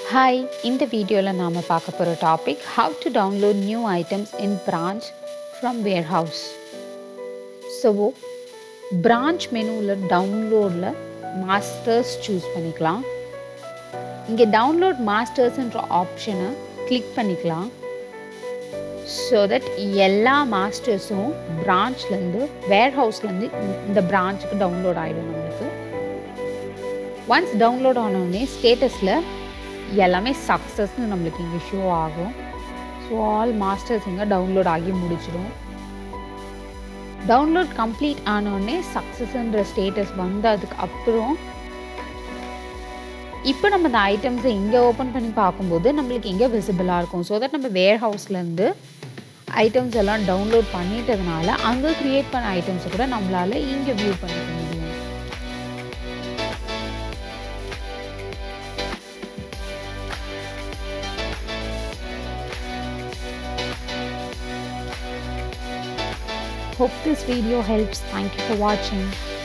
Hi இந்த வீடியோவில் நாம் பார்க்க போகிற topic how to download new items in branch from warehouse so branch மெனுவில் டவுன்லோடில் மாஸ்டர்ஸ் சூஸ் பண்ணிக்கலாம் இங்கே டவுன்லோட் மாஸ்டர்ஸ்ன்ற ஆப்ஷனை கிளிக் பண்ணிக்கலாம் ஸோ தட் எல்லா மாஸ்டர்ஸும் பிரான்ச்லேருந்து வேர்ஹவுஸ்லேருந்து இந்த பிரான்ச்சுக்கு டவுன்லோட் ஆகிடும் நம்மளுக்கு ஒன்ஸ் டவுன்லோட் ஆனோடனே ஸ்டேட்டஸில் எல்லாமே சக்ஸஸ்னு நம்மளுக்கு இங்கே ஷோ ஆகும் ஸோ ஆல் மாஸ்டர்ஸ் இங்கே டவுன்லோட் ஆகி முடிச்சிடும் டவுன்லோட் கம்ப்ளீட் ஆனோடனே சக்ஸஸ்ன்ற ஸ்டேட்டஸ் வந்ததுக்கு அப்புறம் இப்போ நம்ம இந்த ஐட்டம்ஸை இங்கே ஓப்பன் பண்ணி பார்க்கும்போது நம்மளுக்கு இங்கே விசிபிளாக இருக்கும் ஸோ தட் நம்ம வேர் ஹவுஸ்லேருந்து ஐட்டம்ஸ் எல்லாம் டவுன்லோட் பண்ணிட்டதுனால அங்கே க்ரியேட் பண்ண ஐட்டம்ஸை கூட நம்மளால் இங்கே வியூ பண்ணிக்க முடியும் Hope this video helps. Thank you for watching.